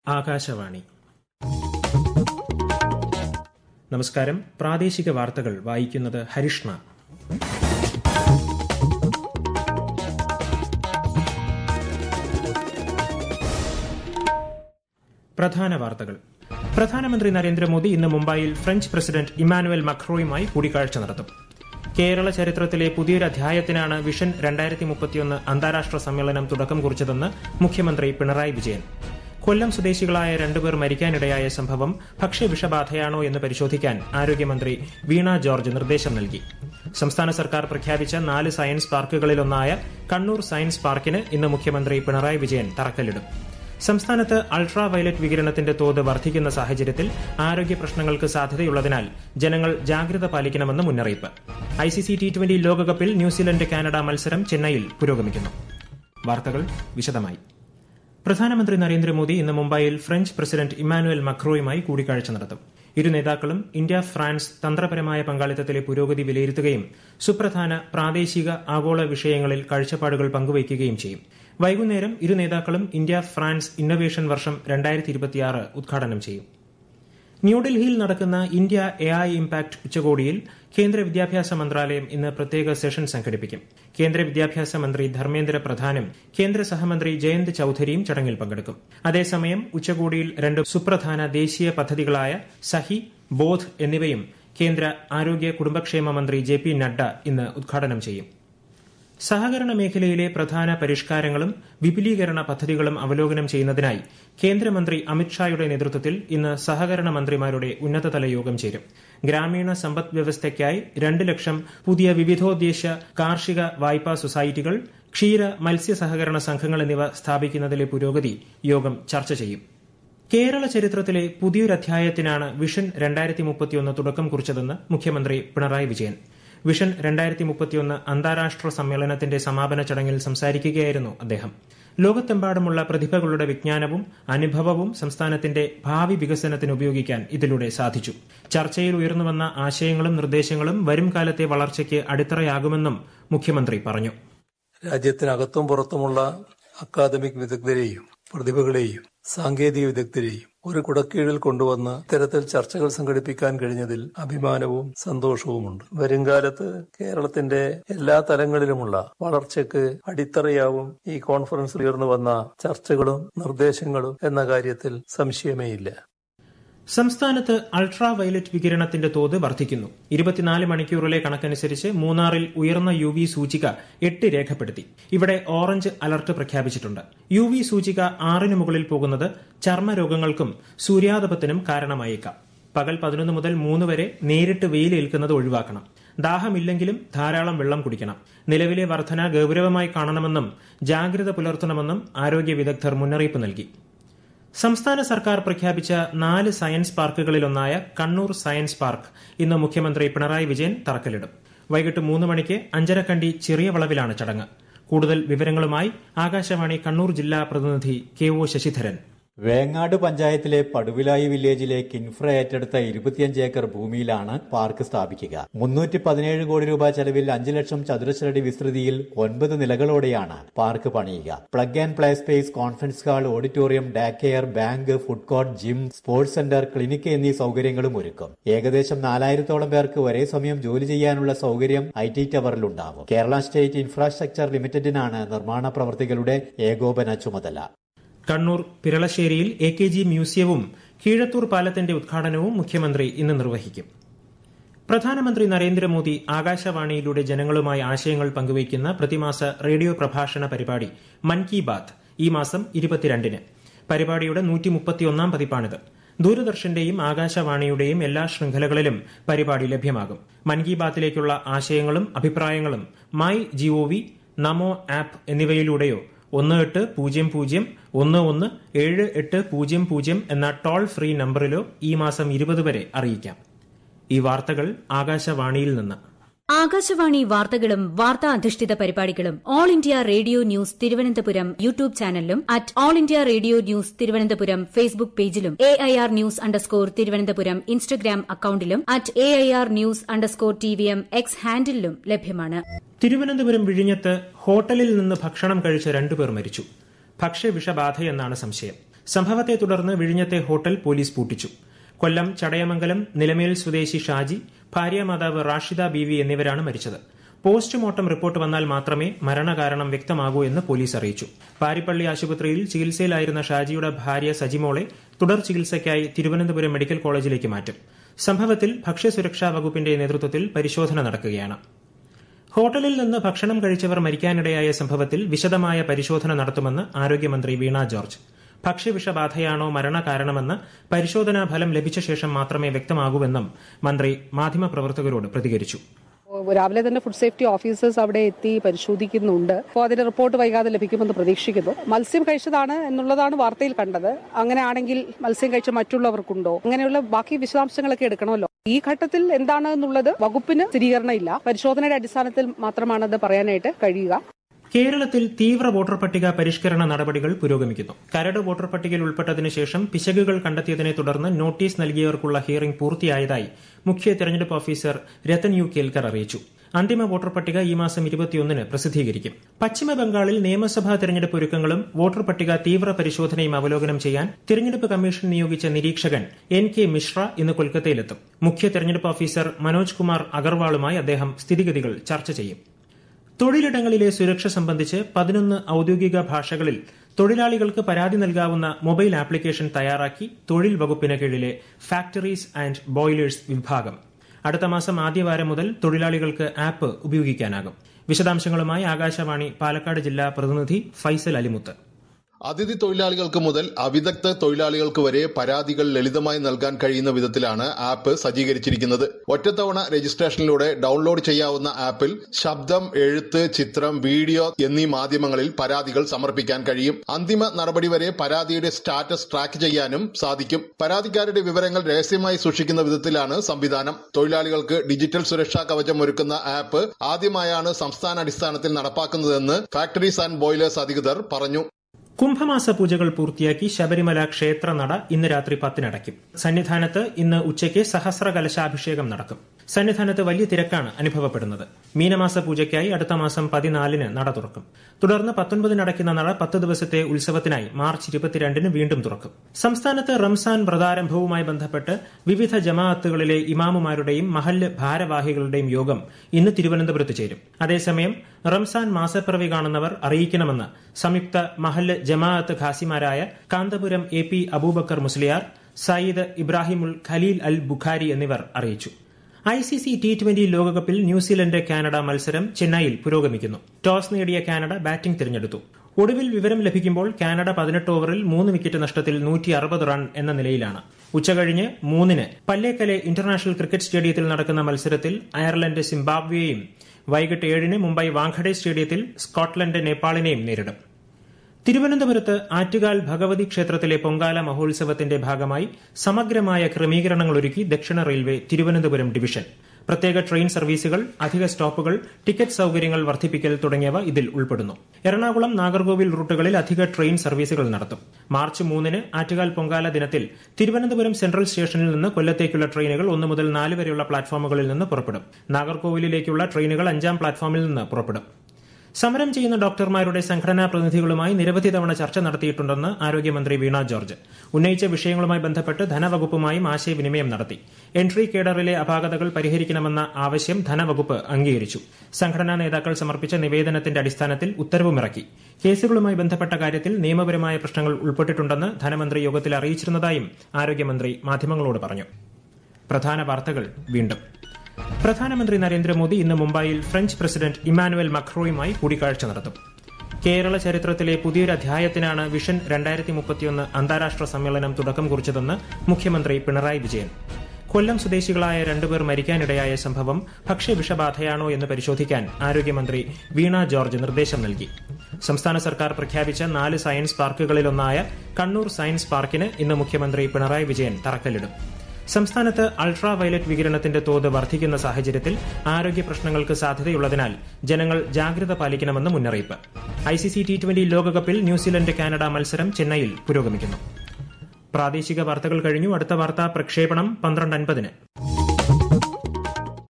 ആകാശവാണി നമസ്കാരം പ്രാദേശിക വാർത്തകൾ വായിക്കുന്നത് ഹരിഷ്ണ പ്രധാന വാർത്തകൾ പ്രധാനമന്ത്രി നരേന്ദ്രമോദി ഇന്ന് മുംബൈയിൽ ഫ്രഞ്ച് പ്രസിഡന്റ് ഇമാനുവൽ മക്രോയുമായി കൂടിക്കാഴ്ച നടത്തും കേരള ചരിത്രത്തിലെ പുതിയൊരു അധ്യായത്തിനാണ് വിഷൻ രണ്ടായിരത്തി മുപ്പത്തിയൊന്ന് അന്താരാഷ്ട്ര സമ്മേളനം തുടക്കം കുറിച്ചതെന്ന് മുഖ്യമന്ത്രി പിണറായി വിജയൻ കൊല്ലം സ്വദേശികളായ രണ്ടുപേർ മരിക്കാനിടയായ സംഭവം ഭക്ഷ്യവിഷബാധയാണോ എന്ന് പരിശോധിക്കാൻ ആരോഗ്യമന്ത്രി വീണ ജോർജ് നിർദ്ദേശം നൽകി സംസ്ഥാന സർക്കാർ പ്രഖ്യാപിച്ച നാല് സയൻസ് പാർക്കുകളിലൊന്നായ കണ്ണൂർ സയൻസ് പാർക്കിന് ഇന്ന് മുഖ്യമന്ത്രി പിണറായി വിജയൻ തറക്കല്ലിടും സംസ്ഥാനത്ത് അൾട്രാ വയലറ്റ് വികിരണത്തിന്റെ തോത് വർദ്ധിക്കുന്ന സാഹചര്യത്തിൽ ആരോഗ്യ പ്രശ്നങ്ങൾക്ക് സാധ്യതയുള്ളതിനാൽ ജനങ്ങൾ ജാഗ്രത പാലിക്കണമെന്ന് മുന്നറിയിപ്പ് ഐസിസി ടി ട്വന്റി ലോകകപ്പിൽ ന്യൂസിലൻഡ് കാനഡ മത്സരം ചെന്നൈയിൽ പുരോഗമിക്കുന്നു വാർത്തകൾ വിശദമായി പ്രധാനമന്ത്രി നരേന്ദ്രമോദി ഇന്ന് മുംബൈയിൽ ഫ്രഞ്ച് പ്രസിഡന്റ് ഇമാനുവൽ മക്രോയുമായി കൂടിക്കാഴ്ച നടത്തും ഇരു നേതാക്കളും ഇന്ത്യ ഫ്രാൻസ് തന്ത്രപരമായ പങ്കാളിത്തത്തിലെ പുരോഗതി വിലയിരുത്തുകയും സുപ്രധാന പ്രാദേശിക ആഗോള വിഷയങ്ങളിൽ കാഴ്ചപ്പാടുകൾ പങ്കുവയ്ക്കുകയും ചെയ്യും വൈകുന്നേരം ഇരു നേതാക്കളും ഇന്ത്യ ഫ്രാൻസ് ഇന്നൊവേഷൻ വർഷം ഉദ്ഘാടനം ചെയ്യും ന്യൂഡൽഹിയിൽ നടക്കുന്ന ഇന്ത്യ എ ഐ ഇംപാക്ട് ഉച്ചകോടിയിൽ കേന്ദ്ര വിദ്യാഭ്യാസ മന്ത്രാലയം ഇന്ന് പ്രത്യേക സെഷൻ സംഘടിപ്പിക്കും കേന്ദ്ര വിദ്യാഭ്യാസ മന്ത്രി ധർമ്മേന്ദ്ര പ്രധാനും കേന്ദ്ര സഹമന്ത്രി ജയന്ത് ചൌധരിയും ചടങ്ങിൽ പങ്കെടുക്കും അതേസമയം ഉച്ചകോടിയിൽ രണ്ട് സുപ്രധാന ദേശീയ പദ്ധതികളായ സഹി ബോധ് എന്നിവയും കേന്ദ്ര ആരോഗ്യ കുടുംബക്ഷേമ മന്ത്രി ജെ പി നഡ്ഡ ഇന്ന് ഉദ്ഘാടനം ചെയ്യും സഹകരണ മേഖലയിലെ പ്രധാന പരിഷ്കാരങ്ങളും വിപുലീകരണ പദ്ധതികളും അവലോകനം ചെയ്യുന്നതിനായി കേന്ദ്രമന്ത്രി അമിത്ഷായുടെ നേതൃത്വത്തിൽ ഇന്ന് സഹകരണ മന്ത്രിമാരുടെ ഉന്നതതല യോഗം ചേരും ഗ്രാമീണ സമ്പദ് വ്യവസ്ഥയ്ക്കായി രണ്ട് ലക്ഷം പുതിയ വിവിധോദ്ദേശ കാർഷിക വായ്പാ സൊസൈറ്റികൾ ക്ഷീര മത്സ്യ സഹകരണ സംഘങ്ങൾ എന്നിവ സ്ഥാപിക്കുന്നതിലെ പുരോഗതി യോഗം ചർച്ച ചെയ്യും കേരള ചരിത്രത്തിലെ പുതിയൊരധ്യായത്തിനാണ് വിഷൻ രണ്ടായിരത്തി മുപ്പത്തിയൊന്ന് തുടക്കം കുറിച്ചതെന്ന് മുഖ്യമന്ത്രി പിണറായി വിജയൻ വിഷൻ രണ്ടായിരത്തി മുപ്പത്തിയൊന്ന് അന്താരാഷ്ട്ര സമ്മേളനത്തിന്റെ സമാപന ചടങ്ങിൽ സംസാരിക്കുകയായിരുന്നു അദ്ദേഹം ലോകത്തെമ്പാടുമുള്ള പ്രതിഭകളുടെ വിജ്ഞാനവും അനുഭവവും സംസ്ഥാനത്തിന്റെ ഭാവി വികസനത്തിന് ഉപയോഗിക്കാൻ ഇതിലൂടെ സാധിച്ചു ചർച്ചയിൽ ഉയർന്നുവന്ന ആശയങ്ങളും നിർദ്ദേശങ്ങളും വരും കാലത്തെ വളർച്ചയ്ക്ക് അടിത്തറയാകുമെന്നും മുഖ്യമന്ത്രി പറഞ്ഞു രാജ്യത്തിനകത്തും പുറത്തുമുള്ള അക്കാദമിക് വിദഗ്ധരെയും പ്രതിഭകളെയും സാങ്കേതിക വിദഗ്ധരെയും ഒരു കുടക്കീഴിൽ കൊണ്ടുവന്ന് ഇത്തരത്തിൽ ചർച്ചകൾ സംഘടിപ്പിക്കാൻ കഴിഞ്ഞതിൽ അഭിമാനവും സന്തോഷവുമുണ്ട് വരുംകാലത്ത് കേരളത്തിന്റെ എല്ലാ തലങ്ങളിലുമുള്ള വളർച്ചയ്ക്ക് അടിത്തറയാവും ഈ കോൺഫറൻസിൽ ഉയർന്നു വന്ന ചർച്ചകളും നിർദ്ദേശങ്ങളും എന്ന കാര്യത്തിൽ സംശയമേയില്ല സംസ്ഥാനത്ത് അൾട്രാ വയലറ്റ് വികിരണത്തിന്റെ തോത് വർദ്ധിക്കുന്നു ഇരുപത്തിനാല് മണിക്കൂറിലെ കണക്കനുസരിച്ച് മൂന്നാറിൽ ഉയർന്ന യു വി സൂചിക എട്ട് രേഖപ്പെടുത്തി ഇവിടെ ഓറഞ്ച് അലർട്ട് പ്രഖ്യാപിച്ചിട്ടുണ്ട് യു വി സൂചിക ആറിന് മുകളിൽ പോകുന്നത് ചർമ്മരോഗങ്ങൾക്കും സൂര്യാതപത്തിനും കാരണമായേക്കാം പകൽ പതിനൊന്ന് മുതൽ മൂന്ന് വരെ നേരിട്ട് വെയിലേൽക്കുന്നത് ഒഴിവാക്കണം ദാഹമില്ലെങ്കിലും ധാരാളം വെള്ളം കുടിക്കണം നിലവിലെ വർധന ഗൌരവമായി കാണണമെന്നും ജാഗ്രത പുലർത്തണമെന്നും ആരോഗ്യ വിദഗ്ധർ മുന്നറിയിപ്പ് നൽകി സംസ്ഥാന സർക്കാർ പ്രഖ്യാപിച്ച നാല് സയൻസ് പാർക്കുകളിലൊന്നായ കണ്ണൂർ സയൻസ് പാർക്ക് ഇന്ന് മുഖ്യമന്ത്രി പിണറായി വിജയൻ തറക്കല്ലിടും വൈകിട്ട് മൂന്ന് മണിക്ക് അഞ്ചരക്കണ്ടി ചെറിയ വളവിലാണ് ചടങ്ങ് കൂടുതൽ വിവരങ്ങളുമായി ആകാശവാണി കണ്ണൂർ ജില്ലാ പ്രതിനിധി കെ ഒ ശശിധരൻ വേങ്ങാട് പഞ്ചായത്തിലെ പടുവിലായി വില്ലേജിലെ കിൻഫ്ര ഏറ്റെടുത്ത ഇരുപത്തിയഞ്ച് ഏക്കർ ഭൂമിയിലാണ് പാർക്ക് സ്ഥാപിക്കുക മുന്നൂറ്റി പതിനേഴ് കോടി രൂപ ചെലവിൽ അഞ്ച് ലക്ഷം ചതുരശ്രടി വിസ്തൃതിയിൽ ഒൻപത് നിലകളോടെയാണ് പാർക്ക് പണിയുക plug and play space conference hall auditorium daycare bank food court gym sports centre clinic എന്നീ സൗകര്യങ്ങളും ഒരുക്കും ഏകദേശം നാലായിരത്തോളം പേർക്ക് ഒരേ സമയം ജോലി ചെയ്യാനുള്ള സൗകര്യം ഐ ടി ടവറിലുണ്ടാവും കേരള സ്റ്റേറ്റ് ഇൻഫ്രാസ്ട്രക്ചർ ലിമിറ്റഡിനാണ് നിർമ്മാണ പ്രവൃത്തികളുടെ ഏകോപന ചുമതല കണ്ണൂർ പിരളശ്ശേരിയിൽ എ കെ ജി മ്യൂസിയവും കീഴത്തൂർ പാലത്തിന്റെ ഉദ്ഘാടനവും മുഖ്യമന്ത്രി ഇന്ന് നിർവഹിക്കും പ്രധാനമന്ത്രി നരേന്ദ്രമോദി ആകാശവാണിയിലൂടെ ജനങ്ങളുമായി ആശയങ്ങൾ പങ്കുവയ്ക്കുന്ന പ്രതിമാസ റേഡിയോ പ്രഭാഷണ പരിപാടി മൻ കി ബാത്ത് ഈ മാസം ഇരുപത്തിരണ്ടിന് പരിപാടിയുടെ നൂറ്റിമുപ്പത്തിയൊന്നാം പതിപ്പാണിത് ദൂരദർശന്റെയും ആകാശവാണിയുടെയും എല്ലാ ശൃംഖലകളിലും പരിപാടി ലഭ്യമാകും മൻ കി ബാത്തിലേക്കുള്ള ആശയങ്ങളും അഭിപ്രായങ്ങളും മൈ ജിഒവി നമോ ആപ്പ് എന്നിവയിലൂടെയോ ഒന്ന് എട്ട് പൂജ്യം പൂജ്യം ഒന്ന് ഒന്ന് ഏഴ് എട്ട് പൂജ്യം പൂജ്യം എന്ന ടോൾ ഫ്രീ നമ്പറിലോ ഈ മാസം ഇരുപത് വരെ അറിയിക്കാം ഈ വാർത്തകൾ ആകാശവാണിയിൽ നിന്ന് ആകാശവാണി വാർത്തകളും വാർത്താ അധിഷ്ഠിത പരിപാടികളും All India Radio News Thiruvananthapuram YouTube ചാനലിലും at All India Radio News Thiruvananthapuram Facebook പേജിലും A I R News underscore Thiruvananthapuram Instagram അക്കൌണ്ടിലും at A I R News underscore T V M X ഹാൻഡിലും ലഭ്യമാണ് തിരുവനന്തപുരം വിഴിഞ്ഞത്ത് ഹോട്ടലിൽ നിന്ന് ഭക്ഷണം കഴിച്ച രണ്ടുപേർ മരിച്ചു ഭക്ഷ്യവിഷബാധയെന്നാണ് സംശയം സംഭവത്തെ തുടർന്ന് വിഴിഞ്ഞത്തെ ഹോട്ടൽ പോലീസ് പൂട്ടിച്ചു കൊല്ലം ചടയമംഗലം നിലമേൽ സ്വദേശി ഷാജി ഭാര്യാമാതാവ് റാഷിദ ബീവി എന്നിവരാണ് മരിച്ചത് പോസ്റ്റ്മോർട്ടം റിപ്പോർട്ട് വന്നാൽ മാത്രമേ മരണകാരണം വ്യക്തമാകൂ എന്ന് പോലീസ് അറിയിച്ചു പാരിപ്പള്ളി ആശുപത്രിയിൽ ചികിത്സയിലായിരുന്ന ഷാജിയുടെ ഭാര്യ സജിമോളെ തുടർ ചികിത്സയ്ക്കായി തിരുവനന്തപുരം മെഡിക്കൽ കോളേജിലേക്ക് മാറ്റും സംഭവത്തിൽ ഭക്ഷ്യസുരക്ഷാ വകുപ്പിന്റെ നേതൃത്വത്തിൽ പരിശോധന നടക്കുകയാണ് ഹോട്ടലിൽ നിന്ന് ഭക്ഷണം കഴിച്ചവർ മരിക്കാനിടയായ സംഭവത്തിൽ വിശദമായ പരിശോധന നടത്തുമെന്ന് ആരോഗ്യമന്ത്രി വീണ ജോർജ് ഭക്ഷ്യവിഷബാധയാണോ മരണകാരണമെന്ന് പരിശോധനാ ഫലം ലഭിച്ച ശേഷം മാത്രമേ വ്യക്തമാകൂവെന്നും മന്ത്രി മാധ്യമപ്രവർത്തകരോട് പ്രതികരിച്ചു രാവിലെ തന്നെ ഫുഡ് സേഫ്റ്റി ഓഫീസേഴ്സ് അവിടെ എത്തി പരിശോധിക്കുന്നുണ്ട് അപ്പോൾ അതിന്റെ റിപ്പോർട്ട് വൈകാതെ ലഭിക്കുമെന്ന് പ്രതീക്ഷിക്കുന്നു മത്സ്യം കഴിച്ചതാണ് എന്നുള്ളതാണ് വാർത്തയിൽ കണ്ടത് അങ്ങനെയാണെങ്കിൽ മത്സ്യം കഴിച്ച മറ്റുള്ളവർക്കുണ്ടോ അങ്ങനെയുള്ള ബാക്കി വിശദാംശങ്ങളൊക്കെ എടുക്കണമല്ലോ ഈ ഘട്ടത്തിൽ എന്താണ് എന്നുള്ളത് വകുപ്പിന് സ്ഥിരീകരണം ഇല്ല പരിശോധനയുടെ അടിസ്ഥാനത്തിൽ മാത്രമാണ് അത് പറയാനായിട്ട് കഴിയുക കേരളത്തിൽ തീവ്ര വോട്ടർ പട്ടിക പരിഷ്കരണ നടപടികൾ പുരോഗമിക്കുന്നു കരട് വോട്ടർ പട്ടികയിൽ ഉൾപ്പെട്ടതിന് ശേഷം പിശകുകൾ കണ്ടെത്തിയതിനെ തുടർന്ന് നോട്ടീസ് നൽകിയവർക്കുള്ള ഹിയറിംഗ് പൂർത്തിയായതായി മുഖ്യ തെരഞ്ഞെടുപ്പ് ഓഫീസർ രത്തൻ യു കേൽക്കർ അറിയിച്ചു അന്തിമ വോട്ടർ പട്ടിക ഈ മാസം ഇരുപത്തിയൊന്നിന് പ്രസിദ്ധീകരിക്കും പശ്ചിമ ബംഗാളിൽ നിയമസഭാ തെരഞ്ഞെടുപ്പ് ഒരുക്കങ്ങളും വോട്ടർ പട്ടിക തീവ്ര പരിശോധനയും അവലോകനം ചെയ്യാൻ തിരഞ്ഞെടുപ്പ് കമ്മീഷൻ നിയോഗിച്ച നിരീക്ഷകൻ എൻ കെ മിശ്ര ഇന്ന് കൊൽക്കത്തയിലെത്തും മുഖ്യ തെരഞ്ഞെടുപ്പ് ഓഫീസർ മനോജ് കുമാർ അഗർവാളുമായി അദ്ദേഹം സ്ഥിതിഗതികൾ ചർച്ച ചെയ്യും തൊഴിലിടങ്ങളിലെ സുരക്ഷ സംബന്ധിച്ച് പതിനൊന്ന് ഔദ്യോഗിക ഭാഷകളിൽ തൊഴിലാളികൾക്ക് പരാതി നൽകാവുന്ന മൊബൈൽ ആപ്ലിക്കേഷൻ തയ്യാറാക്കി തൊഴിൽ വകുപ്പിന് കീഴിലെ ഫാക്ടറീസ് ആൻഡ് ബോയിലേഴ്സ് വിഭാഗം അടുത്ത മാസം ആദ്യവാരം മുതൽ തൊഴിലാളികൾക്ക് ആപ്പ് ഉപയോഗിക്കാനാകും വിശദാംശങ്ങളുമായി ആകാശവാണി പാലക്കാട് ജില്ലാ പ്രതിനിധി ഫൈസൽ അലിമുത്ത് അതിഥി തൊഴിലാളികൾക്ക് മുതൽ അവിദഗ്ധ തൊഴിലാളികൾക്ക് വരെ പരാതികൾ ലളിതമായി നൽകാൻ കഴിയുന്ന വിധത്തിലാണ് ആപ്പ് സജ്ജീകരിച്ചിരിക്കുന്നത് ഒറ്റത്തവണ രജിസ്ട്രേഷനിലൂടെ ഡൌൺലോഡ് ചെയ്യാവുന്ന ആപ്പിൽ ശബ്ദം എഴുത്ത് ചിത്രം വീഡിയോ എന്നീ മാധ്യമങ്ങളിൽ പരാതികൾ സമർപ്പിക്കാൻ കഴിയും അന്തിമ നടപടി വരെ പരാതിയുടെ സ്റ്റാറ്റസ് ട്രാക്ക് ചെയ്യാനും സാധിക്കും പരാതിക്കാരുടെ വിവരങ്ങൾ രഹസ്യമായി സൂക്ഷിക്കുന്ന വിധത്തിലാണ് സംവിധാനം തൊഴിലാളികൾക്ക് ഡിജിറ്റൽ സുരക്ഷാ കവചം ഒരുക്കുന്ന ആപ്പ് ആദ്യമായാണ് സംസ്ഥാന അടിസ്ഥാനത്തിൽ നടപ്പാക്കുന്നതെന്ന് ഫാക്ടറീസ് ആൻഡ് ബോയിലേഴ്സ് അധികൃതർ പറഞ്ഞു കുംഭമാസ പൂജകൾ പൂർത്തിയാക്കി ശബരിമല ക്ഷേത്രനട ഇന്ന് രാത്രി പത്തിനടയ്ക്കും സന്നിധാനത്ത് ഇന്ന് ഉച്ചയ്ക്ക് സഹസ്ര കലശാഭിഷേകം നടക്കും സന്നിധാനത്ത് വലിയ തിരക്കാണ് അനുഭവപ്പെടുന്നത് മീനമാസ പൂജയ്ക്കായി അടുത്ത മാസം പതിനാലിന് നട തുറക്കും തുടർന്ന് പത്തൊൻപതിന് അടയ്ക്കുന്ന നട പത്ത് ദിവസത്തെ ഉത്സവത്തിനായി മാർച്ച് ഇരുപത്തിരണ്ടിന് വീണ്ടും തുറക്കും സംസ്ഥാനത്ത് റംസാൻ വ്രതാരംഭവുമായി ബന്ധപ്പെട്ട് വിവിധ ജമാഅത്തുകളിലെ ഇമാമുമാരുടെയും മഹല്ല് ഭാരവാഹികളുടെയും യോഗം ഇന്ന് തിരുവനന്തപുരത്ത് ചേരും അതേസമയം റംസാൻ മാസപ്പിറവി കാണുന്നവർ അറിയിക്കണമെന്ന് സംയുക്ത മഹല്ല് ജമാഅത്ത് ഖാസിമാരായ കാന്തപുരം എ പി അബൂബക്കർ മുസ്ലിയാർ സയ്യിദ് ഇബ്രാഹിമുൽ ഖലീൽ അൽ ബുഖാരി എന്നിവർ അറിയിച്ചു I C C T twenty ലോകകപ്പിൽ ന്യൂസിലൻഡ് കാനഡ മത്സരം ചെന്നൈയിൽ പുരോഗമിക്കുന്നു ടോസ് നേടിയ കാനഡ ബാറ്റിംഗ് തിരഞ്ഞെടുത്തു ഒടുവിൽ വിവരം ലഭിക്കുമ്പോൾ കാനഡ പതിനെട്ട് ഓവറിൽ മൂന്ന് വിക്കറ്റ് നഷ്ടത്തിൽ നൂറ്റി അറുപത് റൺ എന്ന നിലയിലാണ് ഉച്ചകഴിഞ്ഞ് മൂന്നിന് പല്ലേക്കലെ ഇന്റർനാഷണൽ ക്രിക്കറ്റ് സ്റ്റേഡിയത്തിൽ നടക്കുന്ന മത്സരത്തിൽ അയർലൻഡ് സിംബാബ്വേയും വൈകിട്ട് ഏഴിന് മുംബൈ വാങ്കഡെ സ്റ്റേഡിയത്തിൽ സ്കോട്ട്ലൻഡ് നേപ്പാളിനെയും നേരിടും തിരുവനന്തപുരത്ത് ആറ്റുകാൽ ഭഗവതി ക്ഷേത്രത്തിലെ പൊങ്കാല മഹോത്സവത്തിന്റെ ഭാഗമായി സമഗ്രമായ ക്രമീകരണങ്ങൾ ഒരുക്കി ദക്ഷിണ റെയിൽവേ തിരുവനന്തപുരം ഡിവിഷൻ പ്രത്യേക ട്രെയിൻ സർവീസുകൾ അധിക സ്റ്റോപ്പുകൾ ടിക്കറ്റ് സൌകര്യങ്ങൾ വർദ്ധിപ്പിക്കൽ തുടങ്ങിയവ ഇതിൽ ഉൾപ്പെടുന്നു എറണാകുളം നാഗർകോവിൽ റൂട്ടുകളിൽ അധിക ട്രെയിൻ സർവീസുകൾ നടത്തും മാർച്ച് മൂന്നിന് ആറ്റുകാൽ പൊങ്കാല ദിനത്തിൽ തിരുവനന്തപുരം സെൻട്രൽ സ്റ്റേഷനിൽ നിന്ന് കൊല്ലത്തേക്കുള്ള ട്രെയിനുകൾ ഒന്ന് മുതൽ നാല് വരെയുള്ള പ്ലാറ്റ്ഫോമുകളിൽ നിന്ന് പുറപ്പെടും നാഗർകോവിലിലേക്കുള്ള ട്രെയിനുകൾ അഞ്ചാം പ്ലാറ്റ്ഫോമിൽ നിന്ന് പുറപ്പെടും സമരം ചെയ്യുന്ന ഡോക്ടർമാരുടെ സംഘടനാ പ്രതിനിധികളുമായി നിരവധി തവണ ചർച്ച നടത്തിയിട്ടുണ്ടെന്ന് ആരോഗ്യമന്ത്രി വീണ ജോർജ് ഉന്നയിച്ച വിഷയങ്ങളുമായി ബന്ധപ്പെട്ട് ധനവകുപ്പുമായും ആശയവിനിമയം നടത്തി എൻട്രി കേഡറിലെ അപാകതകൾ പരിഹരിക്കണമെന്ന ആവശ്യം ധനവകുപ്പ് അംഗീകരിച്ചു സംഘടനാ നേതാക്കൾ സമർപ്പിച്ച നിവേദനത്തിന്റെ അടിസ്ഥാനത്തിൽ ഉത്തരവുമിറക്കി കേസുകളുമായി ബന്ധപ്പെട്ട കാര്യത്തിൽ നിയമപരമായ പ്രശ്നങ്ങൾ ഉൾപ്പെട്ടിട്ടുണ്ടെന്ന് ധനമന്ത്രി യോഗത്തിൽ അറിയിച്ചിരുന്നതായും ആരോഗ്യമന്ത്രി മാധ്യമങ്ങളോട് പറഞ്ഞു പ്രധാന വാർത്തകൾ വീണ്ടും പ്രധാനമന്ത്രി നരേന്ദ്രമോദി ഇന്ന് മുംബൈയിൽ ഫ്രഞ്ച് പ്രസിഡന്റ് ഇമാനുവൽ മക്രോയുമായി കൂടിക്കാഴ്ച നടത്തും കേരള ചരിത്രത്തിലെ പുതിയൊരു അധ്യായത്തിനാണ് വിഷൻ രണ്ടായിരത്തി മുപ്പത്തിയൊന്ന് അന്താരാഷ്ട്ര സമ്മേളനം തുടക്കം കുറിച്ചതെന്ന് മുഖ്യമന്ത്രി പിണറായി വിജയൻ കൊല്ലം സ്വദേശികളായ രണ്ടുപേർ മരിക്കാനിടയായ സംഭവം ഭക്ഷ്യവിഷബാധയാണോ എന്ന് പരിശോധിക്കാൻ ആരോഗ്യമന്ത്രി വീണ ജോർജ് നിർദ്ദേശം നൽകി സംസ്ഥാന സർക്കാർ പ്രഖ്യാപിച്ച നാല് സയൻസ് പാർക്കുകളിലൊന്നായ കണ്ണൂർ സയൻസ് പാർക്കിന് ഇന്ന് മുഖ്യമന്ത്രി പിണറായി വിജയൻ തറക്കല്ലിടും സംസ്ഥാനത്ത് അൾട്രാ വയലറ്റ് വികിരണത്തിന്റെ തോത് വർദ്ധിക്കുന്ന സാഹചര്യത്തിൽ ആരോഗ്യ പ്രശ്നങ്ങൾക്ക് സാധ്യതയുള്ളതിനാൽ ജനങ്ങൾ ജാഗ്രത പാലിക്കണമെന്ന് മുന്നറിയിപ്പ് ഐസിസി ടി ട്വന്റി ലോകകപ്പിൽ ന്യൂസിലൻഡ് കാനഡ മത്സരം ചെന്നൈയിൽ പുരോഗമിക്കുന്നു പ്രാദേശിക വാർത്തകൾ കഴിഞ്ഞു അടുത്ത വാർത്താ പ്രക്ഷേപണം പന്ത്രണ്ട് അൻപതിന്